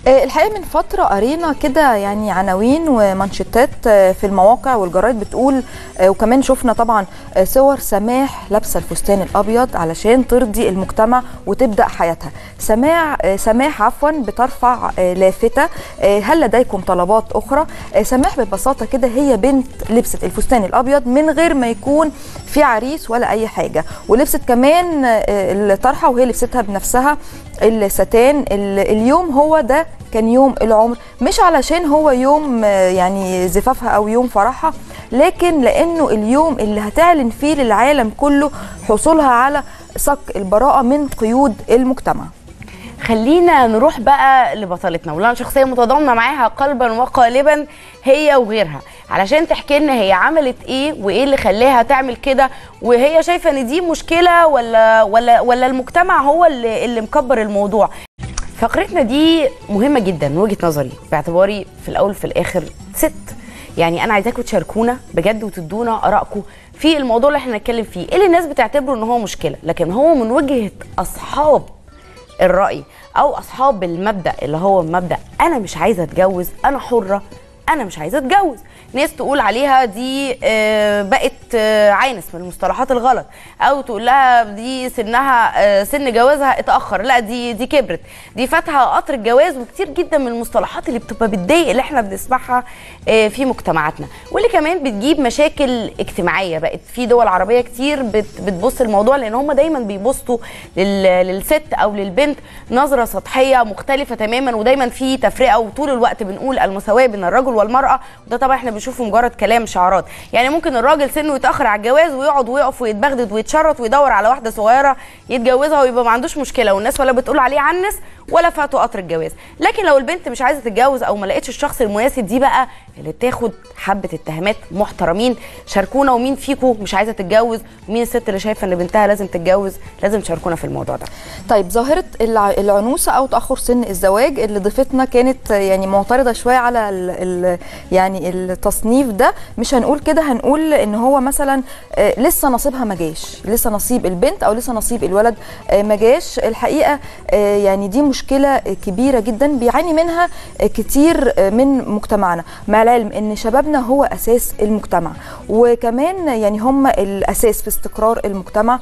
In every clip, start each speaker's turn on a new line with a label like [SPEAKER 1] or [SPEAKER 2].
[SPEAKER 1] آه، الحقيقه من فتره قرينا كده يعني عناوين ومانشيتات آه، في المواقع والجرايد بتقول آه، وكمان شفنا طبعا آه، صور سماح لابسه الفستان الابيض علشان ترضي المجتمع وتبدا حياتها سماح آه، سماح عفوا بترفع آه، لافته آه، هل لديكم طلبات اخرى آه، سماح ببساطه كده هي بنت لبست الفستان الابيض من غير ما يكون في عريس ولا اي حاجه ولبست كمان آه، الطرحه وهي لبستها بنفسها الستان ال- اليوم هو ده كان يوم العمر مش علشان هو يوم آه، يعني زفافها او يوم فرحها لكن لانه اليوم اللي هتعلن فيه للعالم كله حصولها على صك البراءه من قيود المجتمع
[SPEAKER 2] خلينا نروح بقى لبطلتنا واللي انا شخصيه متضامنه معاها قلبا وقالبا هي وغيرها علشان تحكي لنا هي عملت ايه وايه اللي خلاها تعمل كده وهي شايفه ان دي مشكله ولا ولا ولا المجتمع هو اللي اللي مكبر الموضوع فقرتنا دي مهمه جدا من وجهه نظري باعتباري في الاول في الاخر ست يعني انا عايزاكم تشاركونا بجد وتدونا ارائكم في الموضوع اللي احنا هنتكلم فيه ايه اللي الناس بتعتبره ان هو مشكله لكن هو من وجهه اصحاب الرأي أو أصحاب المبدأ اللي هو مبدأ أنا مش عايزة أتجوز أنا حرة أنا مش عايزة أتجوز ناس تقول عليها دي آه، بقت آه، عانس من المصطلحات الغلط أو تقول لها دي سنها آه، سن جوازها اتأخر لا دي دي كبرت دي فاتها قطر الجواز وكتير جدا من المصطلحات اللي بتبقى بتضايق اللي احنا بنسمعها آه، في مجتمعاتنا واللي كمان بتجيب مشاكل اجتماعية بقت في دول عربية كتير بت- بتبص الموضوع لأن هم دايما بيبصوا لل- للست أو للبنت نظرة سطحية مختلفة تماما ودايما في تفرقة وطول الوقت بنقول المساواة بين الرجل والمرأة وده طبعا احنا بنشوفه مجرد كلام شعارات يعني ممكن الراجل سنه يتأخر على الجواز ويقعد ويقف ويتبغدد ويتشرط ويدور على واحدة صغيرة يتجوزها ويبقى ما عندوش مشكلة والناس ولا بتقول عليه عنس ولا فاتوا قطر الجواز لكن لو البنت مش عايزة تتجوز أو ما لقيتش الشخص المناسب دي بقى اللي تاخد حبة اتهامات محترمين شاركونا ومين فيكم مش عايزة تتجوز ومين الست اللي شايفة ان بنتها لازم تتجوز لازم تشاركونا في الموضوع ده
[SPEAKER 1] طيب ظاهرة الع- العنوسة أو تأخر سن الزواج اللي ضيفتنا كانت يعني معترضة شوية على ال ال يعني التصنيف ده مش هنقول كده هنقول إن هو مثلا آه، لسه نصيبها ما جاش لسه نصيب البنت أو لسه نصيب الولد آه، ما جاش الحقيقة آه، يعني دي مشكلة كبيرة جدا بيعاني منها آه، كتير آه، من مجتمعنا مع العلم إن شبابنا هو أساس المجتمع وكمان يعني هم الأساس في استقرار المجتمع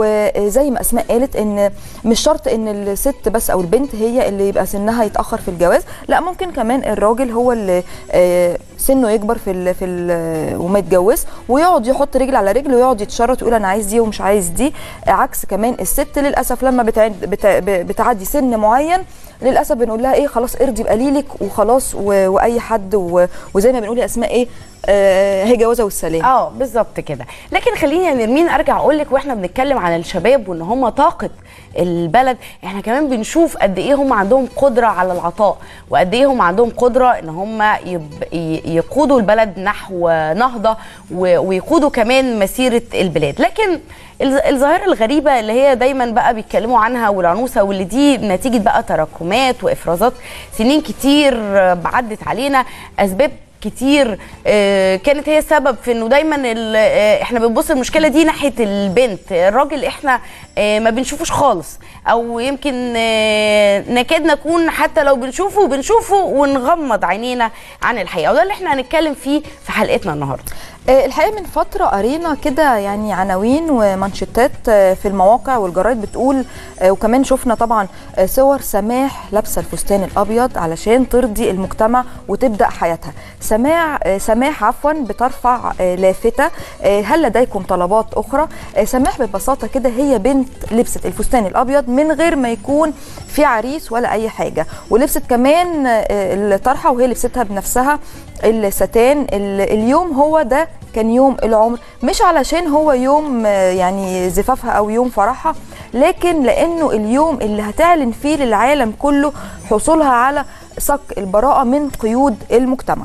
[SPEAKER 1] وزي ما أسماء قالت إن مش شرط ان الست بس او البنت هي اللي يبقى سنها يتاخر في الجواز لا ممكن كمان الراجل هو اللي آه، سنه يكبر في ال في ال وما يتجوز ويقعد يحط رجل على رجل ويقعد يتشرط ويقول انا عايز دي ومش عايز دي آه، عكس كمان الست للاسف لما بتعد بت- ب- بتعدي سن معين للاسف بنقول لها ايه خلاص ارضي بقليلك وخلاص و- واي حد و- وزي ما بنقول يا اسماء ايه آه، هي جوازه والسلام
[SPEAKER 2] اه بالظبط كده لكن خليني يا نرمين ارجع اقول لك واحنا بنتكلم عن الشباب وان هم طاقه البلد احنا كمان بنشوف قد ايه هم عندهم قدره على العطاء وقد ايه هم عندهم قدره ان هم يب- ي- يقودوا البلد نحو نهضه و- ويقودوا كمان مسيره البلاد لكن الظ- الظاهره الغريبه اللي هي دايما بقى بيتكلموا عنها والعنوسه واللي دي نتيجه بقى تراكمات وافرازات سنين كتير آه، عدت علينا اسباب كتير آه، كانت هي السبب في انه دايما ال- آه، احنا بنبص المشكله دي ناحيه البنت الراجل احنا آه، ما بنشوفوش خالص او يمكن آه، نكاد نكون حتى لو بنشوفه بنشوفه ونغمض عينينا عن الحقيقه وده اللي احنا هنتكلم فيه في حلقتنا النهارده
[SPEAKER 1] آه، الحقيقه من فتره قرينا كده يعني عناوين ومانشيتات آه، في المواقع والجرايد بتقول آه، وكمان شفنا طبعا آه، صور سماح لابسه الفستان الابيض علشان ترضي المجتمع وتبدا حياتها سماح آه، سماح عفوا بترفع آه، لافته آه، هل لديكم طلبات اخرى آه، سماح ببساطه كده هي بنت لبست الفستان الابيض من غير ما يكون في عريس ولا اي حاجه ولبست كمان آه، الطرحه وهي لبستها بنفسها الستان ال- اليوم هو ده كان يوم العمر مش علشان هو يوم آه، يعني زفافها او يوم فرحها لكن لانه اليوم اللي هتعلن فيه للعالم كله حصولها على صك البراءه من قيود المجتمع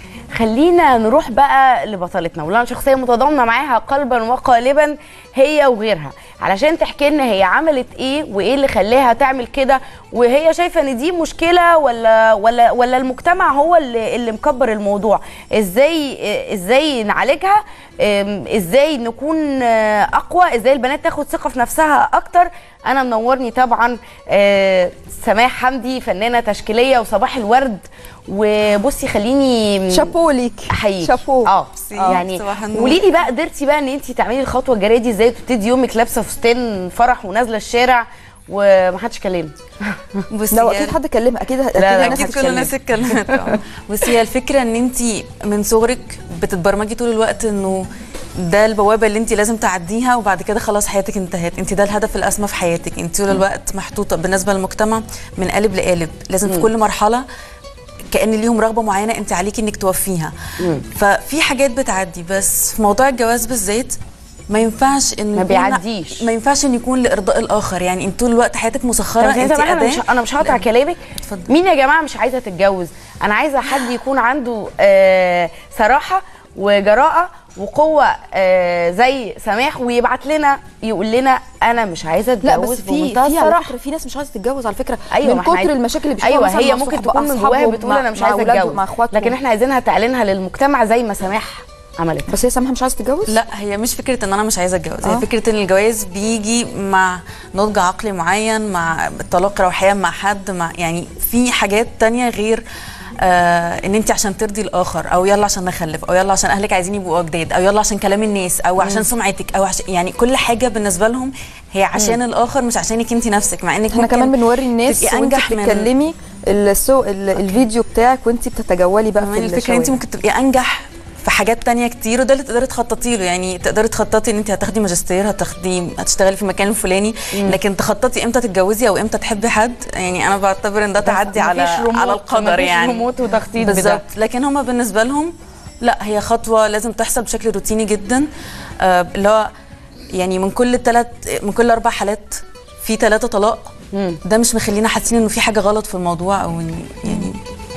[SPEAKER 2] خلينا نروح بقى لبطلتنا واللي انا شخصيه متضامنه معاها قلبا وقالبا هي وغيرها علشان تحكي لنا هي عملت ايه وايه اللي خلاها تعمل كده وهي شايفه ان دي مشكله ولا ولا ولا المجتمع هو اللي اللي مكبر الموضوع ازاي ازاي نعالجها أم، ازاي نكون آه، اقوى ازاي البنات تاخد ثقه في نفسها اكتر انا منورني طبعا آه، سماح حمدي فنانه تشكيليه وصباح الورد وبصي خليني
[SPEAKER 1] شابو ليك
[SPEAKER 2] احييك
[SPEAKER 1] شابو
[SPEAKER 2] اه
[SPEAKER 3] ميرسي.
[SPEAKER 2] يعني
[SPEAKER 3] صباح النور.
[SPEAKER 2] قولي لي بقى قدرتي بقى ان انت تعملي الخطوه الجريئه دي ازاي تبتدي يومك لابسه فستان فرح ونازله الشارع ومحدش كلمني
[SPEAKER 3] بصي
[SPEAKER 1] لو
[SPEAKER 3] هي-
[SPEAKER 1] اكيد حد كلمها اكيد اكيد
[SPEAKER 2] لا،
[SPEAKER 1] الناس
[SPEAKER 3] اكيد كل
[SPEAKER 1] هتكلم.
[SPEAKER 3] الناس اتكلمت آه. بس هي الفكره ان انت من صغرك بتتبرمجي طول الوقت انه ده البوابه اللي انت لازم تعديها وبعد كده خلاص حياتك انتهت انت ده الهدف الاسمى في حياتك انت طول الوقت محطوطه بالنسبه للمجتمع من قالب لقالب لازم في كل مرحله كان ليهم رغبه معينه انت عليكي انك توفيها ففي حاجات بتعدي بس في موضوع الجواز بالذات ما ينفعش ان
[SPEAKER 2] ما
[SPEAKER 3] يكون-
[SPEAKER 2] بيعديش.
[SPEAKER 3] ما ينفعش ان يكون لارضاء الاخر يعني انت طول الوقت حياتك مسخره
[SPEAKER 2] طب
[SPEAKER 3] انت
[SPEAKER 2] انت انا مش
[SPEAKER 3] أداة
[SPEAKER 2] انا مش هقطع
[SPEAKER 3] لأن-
[SPEAKER 2] كلامك
[SPEAKER 3] اتفضل.
[SPEAKER 2] مين يا جماعه مش عايزه تتجوز انا عايزه حد يكون عنده آه صراحه وجراءه وقوه آه زي سماح ويبعت لنا يقول لنا انا مش عايزه اتجوز
[SPEAKER 1] لا بس في
[SPEAKER 2] بمنتهى
[SPEAKER 1] في على
[SPEAKER 2] الصراحه
[SPEAKER 1] فكره في ناس مش عايزه تتجوز على فكره
[SPEAKER 2] ايوه
[SPEAKER 1] من
[SPEAKER 2] ما احنا
[SPEAKER 1] كتر
[SPEAKER 2] عايز-
[SPEAKER 1] المشاكل اللي بيشوفوها
[SPEAKER 2] ايوه
[SPEAKER 1] مثلا
[SPEAKER 2] هي
[SPEAKER 1] مع
[SPEAKER 2] ممكن
[SPEAKER 1] صحاب-
[SPEAKER 2] تكون من
[SPEAKER 1] أصحابهم،
[SPEAKER 2] جواها بتقول
[SPEAKER 1] مع-
[SPEAKER 2] انا مش
[SPEAKER 1] مع
[SPEAKER 2] عايزه
[SPEAKER 1] أولادهم،
[SPEAKER 2] اتجوز
[SPEAKER 1] مع اخواتهم
[SPEAKER 2] لكن احنا عايزينها تعلنها للمجتمع زي ما سماح عملت
[SPEAKER 1] بس هي سامحه مش عايزه تتجوز
[SPEAKER 3] لا هي مش فكره ان انا مش عايزه اتجوز
[SPEAKER 1] آه.
[SPEAKER 3] هي فكره ان الجواز بيجي مع نضج عقلي معين مع طلاق روحيا مع حد مع يعني في حاجات تانية غير آه ان انت عشان ترضي الاخر او يلا عشان نخلف او يلا عشان اهلك عايزين يبقوا اجداد او يلا عشان كلام الناس او عشان سمعتك او عشان يعني كل حاجه بالنسبه لهم هي عشان الاخر مش عشانك انت نفسك مع انك
[SPEAKER 1] احنا
[SPEAKER 3] ممكن
[SPEAKER 1] كمان بنوري الناس
[SPEAKER 3] تبقي
[SPEAKER 1] وانت
[SPEAKER 3] انجح من
[SPEAKER 1] بتتكلمي السو ال- الفيديو بتاعك وانت بتتجولي بقى في
[SPEAKER 3] كمان الفكره انت
[SPEAKER 1] الشوارع.
[SPEAKER 3] ممكن تبقي انجح في حاجات تانية كتير وده اللي تقدري تخططي له يعني تقدري تخططي ان انت هتاخدي ماجستير هتاخدي هتشتغلي في المكان الفلاني لكن تخططي امتى تتجوزي او امتى تحبي حد يعني انا بعتبر ان ده تعدي على
[SPEAKER 2] مفيش ريموت-
[SPEAKER 3] على القدر
[SPEAKER 2] مفيش
[SPEAKER 3] يعني
[SPEAKER 2] ريموت وتخطيط بده.
[SPEAKER 3] بالظبط لكن هما بالنسبه لهم لا هي خطوه لازم تحصل بشكل روتيني جدا آه اللي هو يعني من كل ثلاث من كل اربع حالات في ثلاثه طلاق ده مش مخلينا حاسين انه في حاجه غلط في الموضوع او إن يعني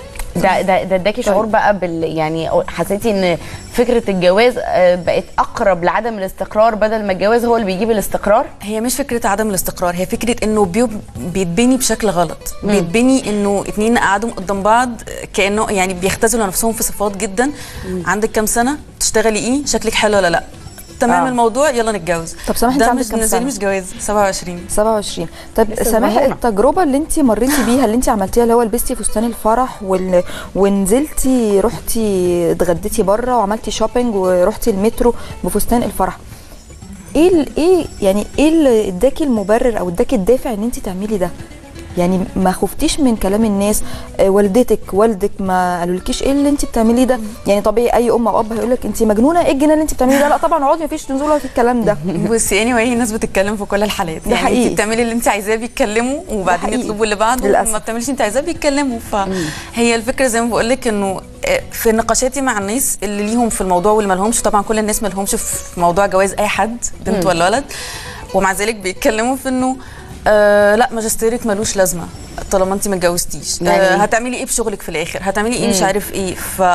[SPEAKER 2] ده ده ده اداكي شعور بقى بال يعني حسيتي ان فكره الجواز آه، بقت اقرب لعدم الاستقرار بدل ما الجواز هو اللي بيجيب الاستقرار
[SPEAKER 3] هي مش فكره عدم الاستقرار هي فكره انه بيب بيتبني بشكل غلط بيتبني انه اتنين قعدوا قدام بعض كانه يعني بيختزلوا نفسهم في صفات جدا عندك كام سنه تشتغلي ايه شكلك حلو ولا لا تمام
[SPEAKER 2] آه.
[SPEAKER 3] الموضوع يلا نتجوز
[SPEAKER 1] طب سماح، انت
[SPEAKER 3] ده
[SPEAKER 1] عندك
[SPEAKER 3] مش
[SPEAKER 1] كام
[SPEAKER 3] بالنسبه لي
[SPEAKER 1] سنة؟
[SPEAKER 3] مش جواز 27
[SPEAKER 1] 27 طب
[SPEAKER 2] لسه
[SPEAKER 1] سماح
[SPEAKER 2] صغنونة.
[SPEAKER 1] التجربه اللي انت مريتي بيها اللي انت عملتيها اللي هو لبستي فستان الفرح وال... ونزلتي رحتي اتغديتي بره وعملتي شوبينج ورحتي المترو بفستان الفرح ايه ال... ايه يعني ايه اللي اداكي المبرر او اداكي الدافع ان انت تعملي ده يعني ما خفتيش من كلام الناس آه، والدتك والدك ما قالولكيش ايه اللي انت بتعمليه ده يعني طبيعي اي ام او اب هيقول لك انت مجنونه ايه الجنان اللي انت بتعمليه ده لا طبعا اقعدي مفيش نزول ولا في الكلام ده
[SPEAKER 3] بصي اني واي الناس بتتكلم في كل الحالات
[SPEAKER 1] ده
[SPEAKER 3] يعني
[SPEAKER 1] حقيقي.
[SPEAKER 3] انت بتعملي اللي انت عايزاه بيتكلموا وبعدين
[SPEAKER 1] حقيقي.
[SPEAKER 3] يطلبوا اللي بعده
[SPEAKER 1] للأسف.
[SPEAKER 3] وما بتعمليش اللي انت عايزاه بيتكلموا فهي الفكره زي ما بقول لك انه آه، في نقاشاتي مع الناس اللي ليهم في الموضوع واللي ما لهمش طبعا كل الناس ما لهمش في موضوع جواز اي حد بنت ولا ولد ومع ذلك بيتكلموا في انه آه لا ماجستيرك ملوش لازمه طالما انت ما اتجوزتيش
[SPEAKER 2] يعني
[SPEAKER 3] آه
[SPEAKER 2] إيه؟
[SPEAKER 3] هتعملي ايه في شغلك في الاخر هتعملي ايه مش عارف ايه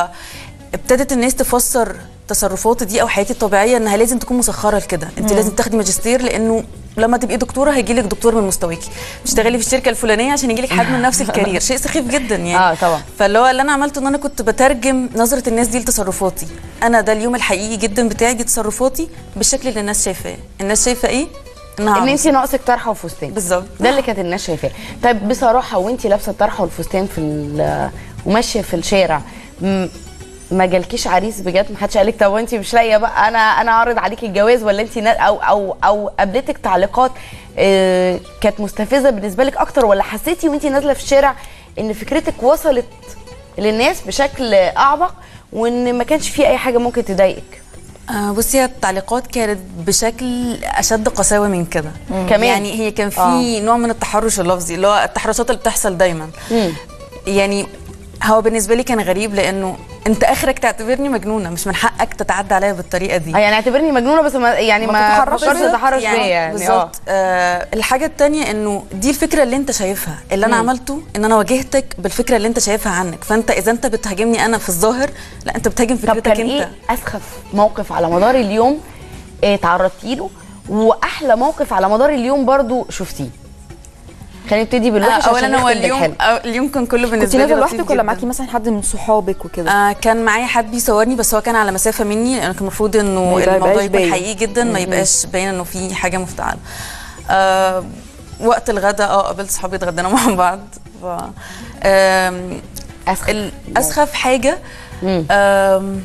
[SPEAKER 3] فابتدت الناس تفسر تصرفاتي دي او حياتي الطبيعيه انها لازم تكون مسخره لكده انت لازم تاخدي ماجستير لانه لما تبقي دكتوره هيجي لك دكتور من مستواكي تشتغلي في الشركه الفلانيه عشان يجي لك حد من نفس الكارير شيء سخيف جدا يعني
[SPEAKER 2] آه، طبعا.
[SPEAKER 3] فاللي هو اللي انا عملته ان انا كنت بترجم نظره الناس دي لتصرفاتي انا ده اليوم الحقيقي جدا بتاعي دي تصرفاتي بالشكل اللي الناس شايفاه الناس شايفه ايه انها
[SPEAKER 2] ان انت
[SPEAKER 3] عروسة.
[SPEAKER 2] ناقصك طرحه وفستان
[SPEAKER 3] بالظبط.
[SPEAKER 2] ده اللي كانت الناس شايفاه طيب بصراحه وانت لابسه الطرحه والفستان في ال- وماشيه في الشارع م- ما جالكيش عريس بجد ما حدش قالك طب وانت مش لاقيه بقى انا انا عارض عليكي الجواز ولا انت نا- او او او قابلتك تعليقات آه، كانت مستفزه بالنسبه لك اكتر ولا حسيتي وانت نازله في الشارع ان فكرتك وصلت للناس بشكل اعمق وان ما كانش في اي حاجه ممكن تضايقك
[SPEAKER 3] آه بصي هي التعليقات كانت بشكل اشد قساوه من كده
[SPEAKER 2] كمان؟
[SPEAKER 3] يعني هي كان في
[SPEAKER 2] آه.
[SPEAKER 3] نوع من التحرش اللفظي اللي هو التحرشات اللي بتحصل دايما
[SPEAKER 2] مم.
[SPEAKER 3] يعني هو بالنسبه لي كان غريب لانه انت اخرك تعتبرني مجنونه مش من حقك تتعدى عليا بالطريقه دي
[SPEAKER 2] آه، يعني اعتبرني مجنونه بس ما يعني
[SPEAKER 1] ما
[SPEAKER 2] ما
[SPEAKER 1] تتحرش
[SPEAKER 2] فكرتش
[SPEAKER 1] بيا.
[SPEAKER 2] تتحرش بيا يعني آه.
[SPEAKER 3] بالظبط آه الحاجه التانية انه دي الفكره اللي انت شايفها اللي انا عملته ان انا واجهتك بالفكره اللي انت شايفها عنك فانت اذا انت بتهاجمني انا في الظاهر لا انت بتهاجم
[SPEAKER 2] طب
[SPEAKER 3] فكرتك
[SPEAKER 2] كان
[SPEAKER 3] انت
[SPEAKER 2] ايه اسخف موقف على مدار اليوم آه، تعرضتي له واحلى موقف على مدار اليوم برضو شفتيه خلينا نبتدي بالوحش
[SPEAKER 3] اولا
[SPEAKER 2] عشان
[SPEAKER 3] هو
[SPEAKER 2] نختم
[SPEAKER 3] اليوم
[SPEAKER 2] بالحلو
[SPEAKER 3] أو اليوم كان كله
[SPEAKER 1] كنت
[SPEAKER 3] بالنسبه لي
[SPEAKER 1] نازله
[SPEAKER 3] لطيف
[SPEAKER 1] لوحدك ولا
[SPEAKER 3] جداً.
[SPEAKER 1] معاكي مثلا حد من صحابك وكده
[SPEAKER 3] آه كان معايا حد بيصورني بس هو كان على مسافه مني لان كان المفروض
[SPEAKER 1] ما
[SPEAKER 3] انه
[SPEAKER 1] يبقى-
[SPEAKER 3] الموضوع
[SPEAKER 1] يبقاش
[SPEAKER 3] يكون
[SPEAKER 1] باين.
[SPEAKER 3] حقيقي جدا ما يبقاش باين انه في حاجه مفتعله آه وقت الغداء اه قابلت صحابي اتغدينا مع بعض ف آم،
[SPEAKER 2] اسخف
[SPEAKER 3] الاسخف حاجه
[SPEAKER 2] مم.
[SPEAKER 3] آم،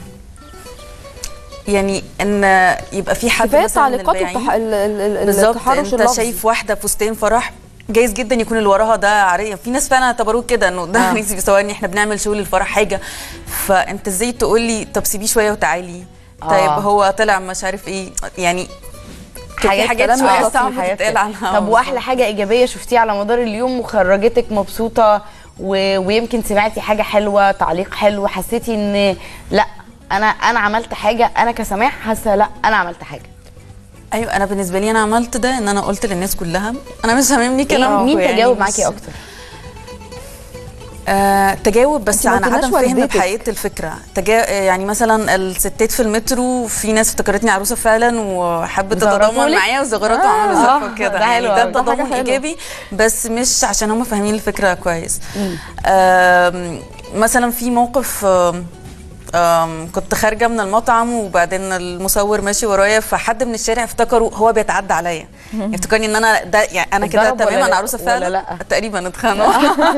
[SPEAKER 3] يعني ان يبقى في حد
[SPEAKER 1] كفايه
[SPEAKER 3] مثلا من
[SPEAKER 1] تعليقات
[SPEAKER 3] البياعين-
[SPEAKER 1] التح... ال- ال- ال-
[SPEAKER 3] بالظبط
[SPEAKER 1] التحرش
[SPEAKER 3] انت
[SPEAKER 1] اللفظي
[SPEAKER 3] شايف واحده فستان فرح جايز جدا يكون اللي وراها ده عريه في ناس فعلا اعتبروه كده انه ده
[SPEAKER 1] آه.
[SPEAKER 3] نفسي بيصورني احنا بنعمل شو للفرح حاجه فانت ازاي تقول لي طب سيبيه شويه وتعالي طيب
[SPEAKER 2] آه.
[SPEAKER 3] هو طلع مش عارف ايه يعني كان في
[SPEAKER 2] حاجات
[SPEAKER 3] حاجات
[SPEAKER 1] كلام
[SPEAKER 3] شويه
[SPEAKER 1] غلط
[SPEAKER 3] صعب
[SPEAKER 2] حاجات
[SPEAKER 3] تتقال
[SPEAKER 2] كده.
[SPEAKER 3] عنها
[SPEAKER 2] طب واحلى حاجه ايجابيه شفتيها على مدار اليوم وخرجتك مبسوطه و... ويمكن سمعتي حاجه حلوه تعليق حلو حسيتي ان لا انا انا عملت حاجه انا كسماح حاسه لا انا عملت حاجه
[SPEAKER 3] ايوه انا بالنسبه لي انا عملت ده ان انا قلت للناس كلها انا مش هاممني
[SPEAKER 2] إيه
[SPEAKER 3] كلامكم
[SPEAKER 2] مين
[SPEAKER 3] يعني
[SPEAKER 2] تجاوب
[SPEAKER 3] مش-
[SPEAKER 2] معاكي اكتر
[SPEAKER 3] آه تجاوب بس
[SPEAKER 1] أنت ما
[SPEAKER 3] عن
[SPEAKER 1] قلتلناش
[SPEAKER 3] عدم فهم
[SPEAKER 1] والدتك.
[SPEAKER 3] بحقيقه الفكره تجا... يعني مثلا الستات في المترو في ناس افتكرتني عروسه فعلا وحبت
[SPEAKER 2] زغرطوا
[SPEAKER 3] تتضامن
[SPEAKER 2] لك؟
[SPEAKER 3] معايا وزغرطوا
[SPEAKER 1] آه،
[SPEAKER 3] وعملوا زفه كده
[SPEAKER 2] ده حلو
[SPEAKER 3] يعني ده
[SPEAKER 2] أوي.
[SPEAKER 1] ده حاجة
[SPEAKER 3] تضامن
[SPEAKER 1] حلوة.
[SPEAKER 3] ايجابي بس مش عشان هم فاهمين الفكره كويس آم، مثلا في موقف آم، آم، كنت خارجه من المطعم وبعدين المصور ماشي ورايا فحد من الشارع افتكروا هو بيتعدى عليا افتكرني ان انا ده يعني انا كده
[SPEAKER 2] اتضرب
[SPEAKER 3] تمام
[SPEAKER 2] ولا
[SPEAKER 3] انا
[SPEAKER 2] لا؟
[SPEAKER 3] عروسه
[SPEAKER 2] ولا
[SPEAKER 3] فعلا
[SPEAKER 2] لأ؟
[SPEAKER 3] تقريبا اتخانقوا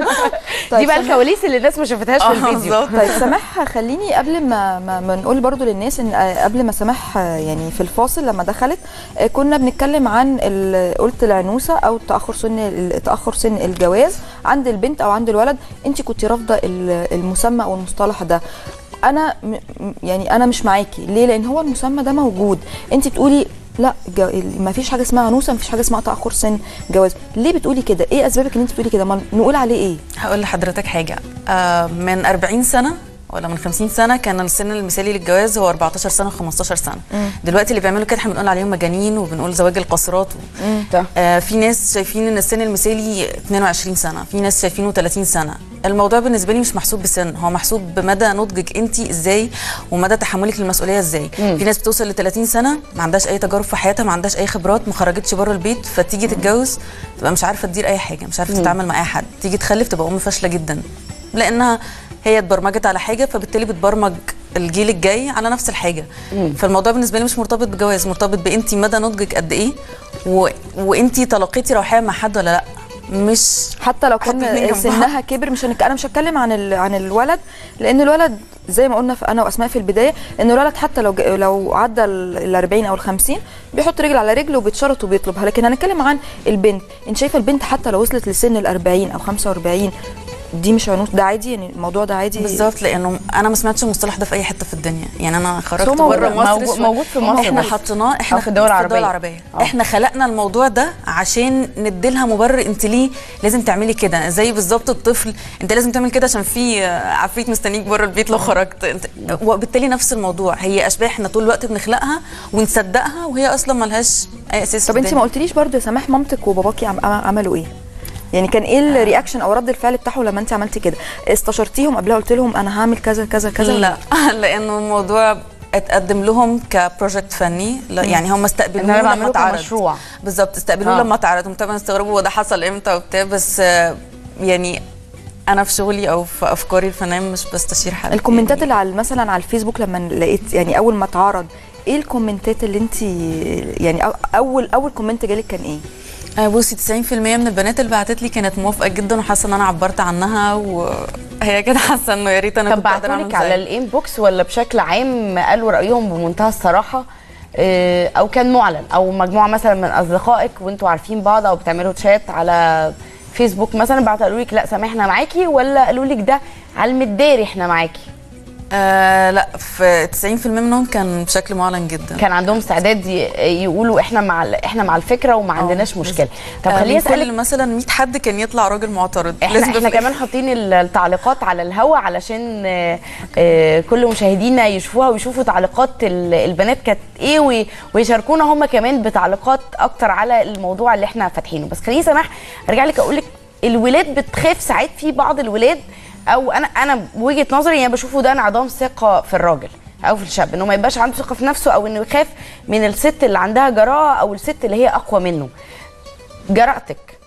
[SPEAKER 2] دي بقى
[SPEAKER 1] سماح-
[SPEAKER 2] الكواليس اللي الناس ما شافتهاش في
[SPEAKER 3] آه،
[SPEAKER 2] الفيديو
[SPEAKER 3] بالظبط.
[SPEAKER 1] طيب سماح خليني قبل ما ما, ما نقول برضو للناس ان آه، قبل ما سماح آه، يعني في الفاصل لما دخلت آه، كنا بنتكلم عن ال- قلت العنوسه او تاخر سن ال- تاخر سن الجواز عند البنت او عند الولد انت كنت رافضه ال- المسمى او المصطلح ده انا م- م- يعني انا مش معاكي ليه لان هو المسمى ده موجود انت بتقولي لا ما فيش حاجه اسمها عنوسه ما فيش حاجه اسمها تاخر سن جواز ليه بتقولي كده ايه اسبابك ان انت بتقولي كده ما نقول عليه ايه
[SPEAKER 3] هقول لحضرتك حاجة آه من 40 سنة ولا من 50 سنة كان السن المثالي للجواز هو 14 سنة 15 سنة دلوقتي اللي بيعملوا كده احنا بنقول عليهم مجانين وبنقول زواج القاصرات و...
[SPEAKER 2] ده.
[SPEAKER 3] آه في ناس شايفين ان السن المثالي 22 سنة في ناس شايفينه 30 سنة الموضوع بالنسبة لي مش محسوب بسن هو محسوب بمدى نضجك انت ازاي ومدى تحملك للمسؤولية ازاي في ناس بتوصل ل 30 سنة ما عندهاش اي تجارب في حياتها ما عندهاش اي خبرات ما خرجتش بره البيت فتيجي تتجوز تبقى مش عارفه تدير اي حاجه مش عارفه تتعامل مع اي حد تيجي تخلف تبقى ام فاشله جدا لانها هي اتبرمجت على حاجه فبالتالي بتبرمج الجيل الجاي على نفس الحاجه فالموضوع بالنسبه لي مش مرتبط بجواز مرتبط بانت مدى نضجك قد ايه و... وانت تلقيتي روحيه مع حد ولا لا مش
[SPEAKER 1] حتى لو
[SPEAKER 3] حط الاتنين
[SPEAKER 1] كان
[SPEAKER 3] جنب
[SPEAKER 1] سنها كبر مش هنك... انا مش هتكلم عن ال... عن الولد لان الولد زي ما قلنا في انا واسماء في البدايه ان الولد حتى لو ج... لو عدى ال 40 او ال 50 بيحط رجل على رجل وبيتشرط وبيطلبها لكن هنتكلم عن البنت انت شايفه البنت حتى لو وصلت لسن ال 40 او 45 دي مش عنوس ده عادي يعني الموضوع ده عادي
[SPEAKER 3] بالظبط لانه انا ما سمعتش المصطلح ده في اي حته في الدنيا يعني انا خرجت
[SPEAKER 1] هو
[SPEAKER 3] بره
[SPEAKER 1] موجود-
[SPEAKER 3] مصر
[SPEAKER 2] موجود-
[SPEAKER 3] شوية.
[SPEAKER 2] موجود في مصر
[SPEAKER 3] احنا
[SPEAKER 2] بس.
[SPEAKER 3] حطيناه احنا
[SPEAKER 2] أو في الدول العربية.
[SPEAKER 3] العربيه
[SPEAKER 2] آه.
[SPEAKER 3] احنا خلقنا الموضوع ده عشان نديلها مبرر انت ليه لازم تعملي كده زي بالظبط الطفل انت لازم تعمل كده عشان في آه، عفريت مستنيك بره البيت لو خرجت انت وبالتالي نفس الموضوع هي اشباح احنا طول الوقت بنخلقها ونصدقها وهي اصلا ملهاش اي اساس
[SPEAKER 1] طب
[SPEAKER 3] في
[SPEAKER 1] انت
[SPEAKER 3] الدنيا.
[SPEAKER 1] ما قلتليش برضو يا سماح مامتك وباباكي عم... عملوا ايه يعني كان ايه الرياكشن او رد الفعل بتاعهم لما انت عملتي كده استشرتيهم قبلها قلت لهم انا هعمل كذا كذا كذا
[SPEAKER 3] لا لانه الموضوع اتقدم لهم كبروجكت فني لا يعني هم استقبلوه
[SPEAKER 2] إن أنا
[SPEAKER 3] لما
[SPEAKER 2] بعمله
[SPEAKER 3] اتعرض
[SPEAKER 2] كمشروع.
[SPEAKER 3] بالظبط استقبلوه
[SPEAKER 2] آه.
[SPEAKER 3] لما اتعرض هم طبعا استغربوا هو ده حصل امتى وبتاع بس آه، يعني انا في شغلي او في افكاري الفنان مش بستشير حد
[SPEAKER 1] الكومنتات
[SPEAKER 3] يعني
[SPEAKER 1] اللي على مثلا على الفيسبوك لما لقيت يعني اول ما اتعرض ايه الكومنتات اللي انت يعني أو- اول اول كومنت جالك كان ايه
[SPEAKER 3] آه، بصي 90% من البنات اللي بعتت لي كانت موافقه جدا وحاسه ان انا عبرت عنها وهي كده حاسه انه يا ريت انا
[SPEAKER 2] طب
[SPEAKER 3] كنت اقدر
[SPEAKER 2] بعتولك
[SPEAKER 3] اعمل
[SPEAKER 2] على
[SPEAKER 3] زيها.
[SPEAKER 2] الانبوكس ولا بشكل عام قالوا رايهم بمنتهى الصراحه آه، او كان معلن او مجموعه مثلا من اصدقائك وانتوا عارفين بعض او بتعملوا تشات على فيسبوك مثلا بعتوا قالوا لك لا سامحنا معاكي ولا قالوا لك ده على المداري احنا معاكي
[SPEAKER 3] آه لا في 90% منهم كان بشكل معلن جدا
[SPEAKER 2] كان عندهم استعداد ي- يقولوا احنا مع ال- احنا مع الفكره وما عندناش مشكله طب
[SPEAKER 3] آه،
[SPEAKER 2] خليني
[SPEAKER 3] من كل
[SPEAKER 2] اسالك
[SPEAKER 3] مثلا 100 حد كان يطلع راجل معترض
[SPEAKER 2] احنا
[SPEAKER 3] لازم
[SPEAKER 2] احنا
[SPEAKER 3] يبقى في
[SPEAKER 2] كمان حاطين ال- التعليقات على الهوا علشان آه، آه، كل مشاهدينا يشوفوها ويشوفوا تعليقات ال- البنات كانت ايه وي- ويشاركونا هم كمان بتعليقات اكتر على الموضوع اللي احنا فاتحينه بس خليني سماح ارجع لك اقول لك الولاد بتخاف ساعات في بعض الولاد او انا انا وجهه نظري يعني بشوفه ده انعدام ثقه في الراجل او في الشاب انه ما يبقاش عنده ثقه في نفسه او انه يخاف من الست اللي عندها جراءه او الست اللي هي اقوى منه جرأتك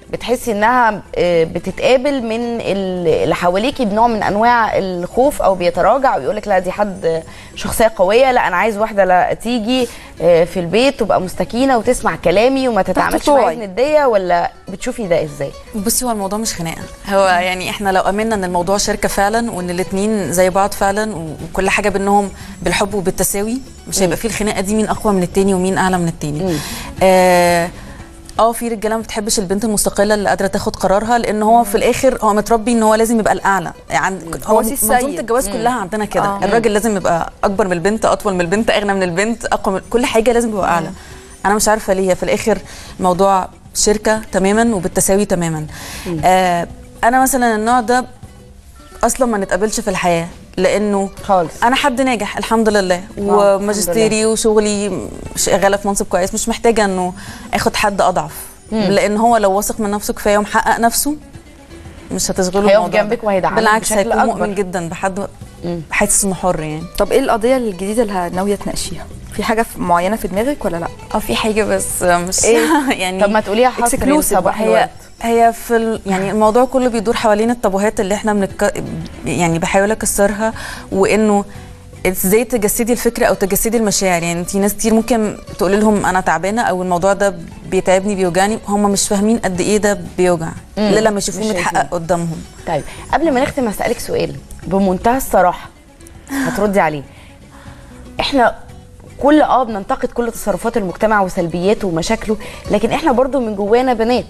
[SPEAKER 2] بتحسي انها آه، بتتقابل من ال- اللي حواليكي بنوع من انواع الخوف او بيتراجع ويقول لك لا دي حد شخصيه قويه لا انا عايز واحده لا تيجي آه، في البيت تبقى مستكينه وتسمع كلامي وما تتعاملش
[SPEAKER 1] طوعي.
[SPEAKER 2] معايا نديه ولا بتشوفي ده ازاي؟
[SPEAKER 3] بصي هو الموضوع مش خناقه هو يعني احنا لو امنا ان الموضوع شركه فعلا وان الاثنين زي بعض فعلا وكل حاجه بينهم بالحب وبالتساوي مش هيبقى في الخناقه دي مين اقوى من التاني ومين اعلى من التاني اه اه في رجاله ما بتحبش البنت المستقله اللي قادره تاخد قرارها لان هو في الاخر هو متربي ان هو لازم يبقى الاعلى يعني هو
[SPEAKER 1] سي
[SPEAKER 3] منظومه
[SPEAKER 1] السيد.
[SPEAKER 3] الجواز كلها عندنا كده
[SPEAKER 1] آه.
[SPEAKER 3] الراجل لازم يبقى اكبر من البنت اطول من البنت اغنى من البنت اقوى من كل حاجه لازم يبقى اعلى انا مش عارفه ليه في الاخر الموضوع شركه تماما وبالتساوي تماما آه انا مثلا النوع ده اصلا ما نتقابلش في الحياه لانه
[SPEAKER 2] خالص.
[SPEAKER 3] انا حد ناجح الحمد لله
[SPEAKER 2] الحمد
[SPEAKER 3] وماجستيري وشغلي شغاله في منصب كويس مش محتاجه انه اخد حد اضعف لان هو لو واثق من نفسه كفايه ومحقق نفسه مش هتشغله
[SPEAKER 2] هيقف
[SPEAKER 3] الموضوع ده.
[SPEAKER 2] جنبك وهيدعمك
[SPEAKER 3] بالعكس
[SPEAKER 2] بشكل
[SPEAKER 3] هيكون
[SPEAKER 2] أكبر.
[SPEAKER 3] مؤمن جدا بحد حاسس انه حر يعني
[SPEAKER 1] طب ايه القضيه الجديده اللي ناويه تناقشيها في حاجه في- معينه في دماغك ولا لا
[SPEAKER 3] اه في حاجه بس مش
[SPEAKER 2] إيه؟
[SPEAKER 3] يعني
[SPEAKER 2] طب ما تقوليها حصري
[SPEAKER 1] exclusive
[SPEAKER 2] لصباح
[SPEAKER 3] هي
[SPEAKER 2] الورد.
[SPEAKER 3] هي في ال... يعني الموضوع كله بيدور حوالين التابوهات اللي احنا بنك... يعني بحاول اكسرها وانه ازاي تجسدي الفكره او تجسدي المشاعر يعني انت ناس كتير ممكن تقول لهم انا تعبانه او الموضوع ده بيتعبني بيوجعني هم مش فاهمين قد ايه ده بيوجع الا لما يشوفوه
[SPEAKER 2] مش
[SPEAKER 3] متحقق
[SPEAKER 2] شايفين.
[SPEAKER 3] قدامهم
[SPEAKER 2] طيب قبل ما نختم هسألك سؤال بمنتهى الصراحة هتردي عليه احنا كل اه بننتقد كل تصرفات المجتمع وسلبياته ومشاكله لكن احنا برضو من جوانا بنات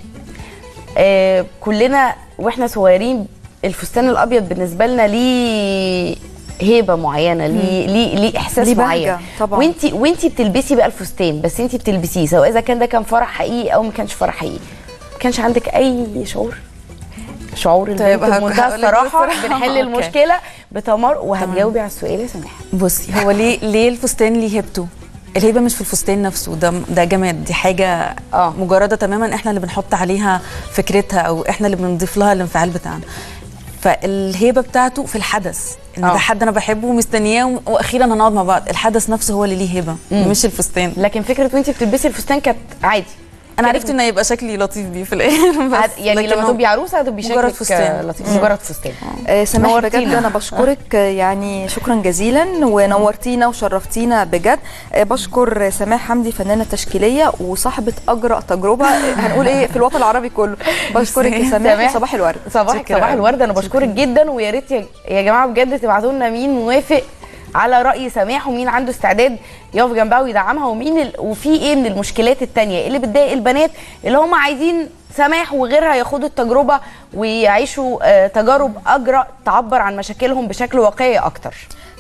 [SPEAKER 2] آه كلنا واحنا صغيرين الفستان الابيض بالنسبه لنا ليه هيبه معينه ليه ليه ليه احساس
[SPEAKER 1] ليه بهجة
[SPEAKER 2] معين
[SPEAKER 1] طبعاً.
[SPEAKER 2] وانت وانت بتلبسي بقى الفستان بس انت بتلبسيه سواء اذا كان ده كان فرح حقيقي او ما كانش فرح حقيقي ما كانش عندك اي شعور شعور البنت
[SPEAKER 3] طيب، هك-
[SPEAKER 2] بمنتهى
[SPEAKER 3] هقولك
[SPEAKER 2] الصراحه
[SPEAKER 3] بصراحة.
[SPEAKER 2] بنحل
[SPEAKER 3] أوكي.
[SPEAKER 2] المشكله بتمر وهتجاوبي على السؤال يا سماح
[SPEAKER 3] بصي هو ليه ليه الفستان ليه هيبته الهيبه مش في الفستان نفسه ده ده جماد دي حاجه
[SPEAKER 2] آه.
[SPEAKER 3] مجرده تماما احنا اللي بنحط عليها فكرتها او احنا اللي بنضيف لها الانفعال بتاعنا فالهيبه بتاعته في الحدث ان
[SPEAKER 2] آه.
[SPEAKER 3] ده حد انا بحبه ومستنياه واخيرا هنقعد مع بعض الحدث نفسه هو اللي ليه هيبه مش الفستان
[SPEAKER 2] لكن فكره وانت بتلبسي الفستان كانت عادي
[SPEAKER 3] انا عرفت ان هيبقى شكلي لطيف بيه في الاخر بس
[SPEAKER 2] عاد- يعني
[SPEAKER 3] لكن
[SPEAKER 2] لما
[SPEAKER 3] هو
[SPEAKER 2] تبقي عروسه هتبقي
[SPEAKER 3] مجرد
[SPEAKER 2] شكلك
[SPEAKER 3] فستان.
[SPEAKER 2] لطيف مجرد فستان
[SPEAKER 1] آه، سماح بجد
[SPEAKER 2] نورتينا.
[SPEAKER 1] انا بشكرك آه، يعني شكرا جزيلا ونورتينا وشرفتينا بجد آه، بشكر سماح حمدي فنانه تشكيليه وصاحبه اجرأ تجربه آه، هنقول ايه في الوطن العربي كله بشكرك يا سماح
[SPEAKER 2] سماح.
[SPEAKER 1] صباح الورد
[SPEAKER 2] صباحك
[SPEAKER 3] شكرا
[SPEAKER 2] صباح
[SPEAKER 3] أوي.
[SPEAKER 2] الورد انا بشكرك جدا ويا ريت يا- يا جماعه بجد تبعتوا لنا مين موافق على راي سماح ومين عنده استعداد يقف جنبها ويدعمها ومين ال... وفي ايه من المشكلات التانية اللي بتضايق البنات اللي هم عايزين سماح وغيرها ياخدوا التجربه ويعيشوا آه، تجارب اجرى تعبر عن مشاكلهم بشكل واقعي اكتر